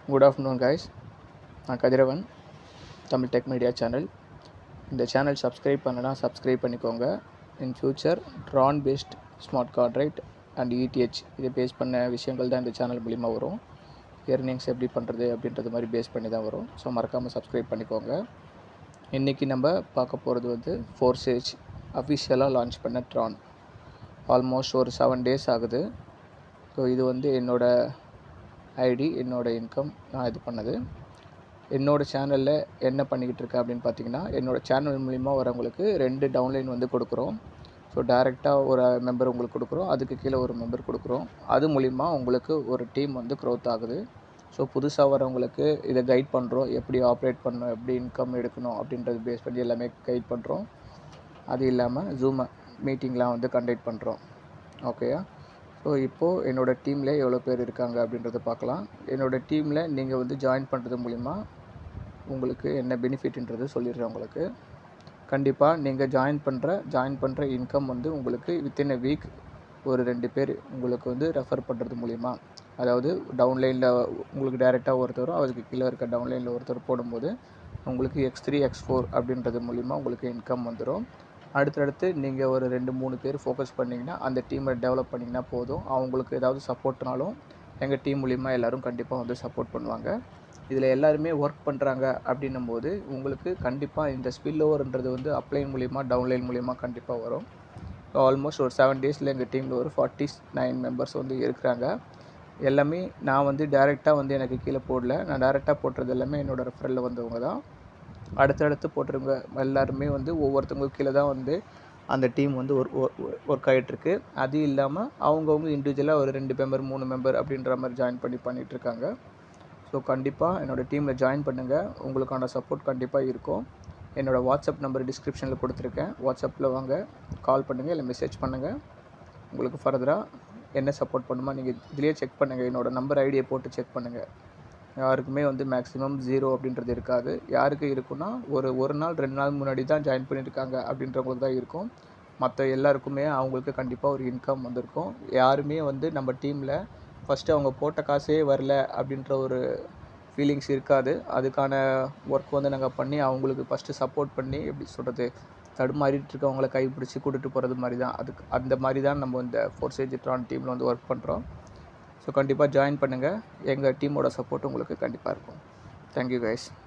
good afternoon guys நான் Kathiravan Tamil tech media channel இந்த channel subscribe பண்ணலாம் சப்ஸ்கிரைப் பண்ணிக்கோங்க இன் ஃபியூச்சர் ட்ரான் based smart card right and இடிஹெச் இதை பேஸ் பண்ண விஷயங்கள் தான் இந்த சேனல் மூலிமா வரும் எர்னிங்ஸ் எப்படி பண்ணுறது அப்படின்றது மாதிரி பேஸ் பண்ணி தான் வரும் ஸோ மறக்காமல் சப்ஸ்கிரைப் பண்ணிக்கோங்க இன்றைக்கி நம்ம பார்க்க போகிறது வந்து ஃபோர்சேஜ் அஃபிஷியலாக லான்ச் பண்ண ட்ரான் ஆல்மோஸ்ட் ஒரு செவன் டேஸ் ஆகுது ஸோ இது வந்து என்னோடய ஐடி என்னோடய இன்கம் நான் இது பண்ணது என்னோடய சேனலில் என்ன பண்ணிக்கிட்டு இருக்கேன் அப்படின்னு பார்த்தீங்கன்னா என்னோடய சேனல் மூலிமா வரவங்களுக்கு ரெண்டு டவுன்லைன் வந்து கொடுக்குறோம் ஸோ டேரெக்டாக ஒரு மெம்பர் உங்களுக்கு கொடுக்குறோம் அதுக்கு கீழே ஒரு மெம்பர் கொடுக்குறோம் அது மூலிமா உங்களுக்கு ஒரு டீம் வந்து க்ரோத் ஆகுது ஸோ புதுசாக வரவங்களுக்கு இதை கைட் பண்ணுறோம் எப்படி ஆப்ரேட் பண்ணணும் எப்படி இன்கம் எடுக்கணும் அப்படின்றது பேஸ் பண்ணி எல்லாமே கைட் பண்ணுறோம் அது இல்லாமல் ஜூம் மீட்டிங்லாம் வந்து கண்டக்ட் பண்ணுறோம் ஓகேயா ஸோ இப்போது என்னோடய டீமில் எவ்வளோ பேர் இருக்காங்க அப்படின்றத பார்க்கலாம் என்னோடய டீமில் நீங்கள் வந்து ஜாயின் பண்ணுறது மூலிமா உங்களுக்கு என்ன பெனிஃபிட்ன்றது சொல்லிடுறேன் உங்களுக்கு கண்டிப்பாக நீங்கள் ஜாயின் பண்ணுற ஜாயின் பண்ணுற இன்கம் வந்து உங்களுக்கு வித்தின் எ வீக் ஒரு ரெண்டு பேர் உங்களுக்கு வந்து ரெஃபர் பண்ணுறது மூலிமா அதாவது டவுன்லைனில் உங்களுக்கு டைரெக்டாக ஒருத்தரும் அதுக்கு கீழே இருக்க டவுன்லைனில் ஒருத்தர் போடும்போது உங்களுக்கு எக்ஸ் த்ரீ எக்ஸ் ஃபோர் அப்படின்றது மூலிமா உங்களுக்கு இன்கம் வந்துடும் அடுத்தடுத்து நீங்கள் ஒரு ரெண்டு மூணு பேர் ஃபோக்கஸ் பண்ணிங்கன்னா அந்த டீமை டெவலப் பண்ணிங்கன்னா போதும் அவங்களுக்கு ஏதாவது சப்போர்ட்னாலும் எங்கள் டீம் மூலிமா எல்லோரும் கண்டிப்பாக வந்து சப்போர்ட் பண்ணுவாங்க இதில் எல்லாருமே ஒர்க் பண்ணுறாங்க அப்படின்னும் போது உங்களுக்கு கண்டிப்பாக இந்த ஸ்பில் ஓவர்ன்றது வந்து அப்ளைன் மூலிமா டவுன்லைன் மூலிமா கண்டிப்பாக வரும் ஆல்மோஸ்ட் ஒரு செவன் டேஸில் எங்கள் டீமில் ஒரு ஃபார்ட்டி நைன் மெம்பர்ஸ் வந்து இருக்கிறாங்க எல்லாமே நான் வந்து டேரெக்டாக வந்து எனக்கு கீழே போடல நான் டேரெக்டாக போட்டுறது எல்லாமே என்னோடய ரெஃபரில் வந்தவங்க தான் அடுத்தடுத்து போட்டிருங்க எல்லாருமே வந்து ஒவ்வொருத்தவங்க கீழே தான் வந்து அந்த டீம் வந்து ஒரு ஒர்க் ஆகிட்டுருக்கு அது இல்லாமல் அவங்கவுங்க இண்டிவிஜுவலாக ஒரு ரெண்டு மெம்பர் மூணு மெம்பர் அப்படின்ற மாதிரி ஜாயின் பண்ணி பண்ணிகிட்ருக்காங்க ஸோ கண்டிப்பாக என்னோடய டீமில் ஜாயின் பண்ணுங்கள் உங்களுக்கான சப்போர்ட் கண்டிப்பாக இருக்கும் என்னோடய வாட்ஸ்அப் நம்பர் டிஸ்கிரிப்ஷனில் கொடுத்துருக்கேன் வாட்ஸ்அப்பில் வாங்க கால் பண்ணுங்கள் இல்லை மெசேஜ் பண்ணுங்கள் உங்களுக்கு ஃபர்தராக என்ன சப்போர்ட் பண்ணுமா நீங்கள் இதிலே செக் பண்ணுங்கள் என்னோடய நம்பர் ஐடியை போட்டு செக் பண்ணுங்கள் யாருக்குமே வந்து மேக்ஸிமம் ஜீரோ அப்படின்றது இருக்காது யாருக்கு இருக்குன்னா ஒரு ஒரு நாள் ரெண்டு நாள் முன்னாடி தான் ஜாயின் பண்ணியிருக்காங்க அப்படின்றவங்களுக்கு தான் இருக்கும் மற்ற எல்லாருக்குமே அவங்களுக்கு கண்டிப்பாக ஒரு இன்கம் வந்திருக்கும் யாருமே வந்து நம்ம டீமில் ஃபஸ்ட்டு அவங்க போட்ட காசே வரல அப்படின்ற ஒரு ஃபீலிங்ஸ் இருக்காது அதுக்கான ஒர்க் வந்து நாங்கள் பண்ணி அவங்களுக்கு ஃபஸ்ட்டு சப்போர்ட் பண்ணி எப்படி சொல்கிறது தடுமாறிட்டு இருக்கவங்கள கைப்பிடிச்சி கூட்டிகிட்டு போகிறது மாதிரி தான் அதுக்கு அந்த மாதிரி தான் நம்ம இந்த ஃபோர்சேஜ் ட்ரான் டீமில் வந்து ஒர்க் பண்ணுறோம் ஸோ கண்டிப்பாக ஜாயின் பண்ணுங்கள் எங்கள் டீமோட சப்போர்ட் உங்களுக்கு கண்டிப்பாக இருக்கும் தேங்க்யூ கைஸ்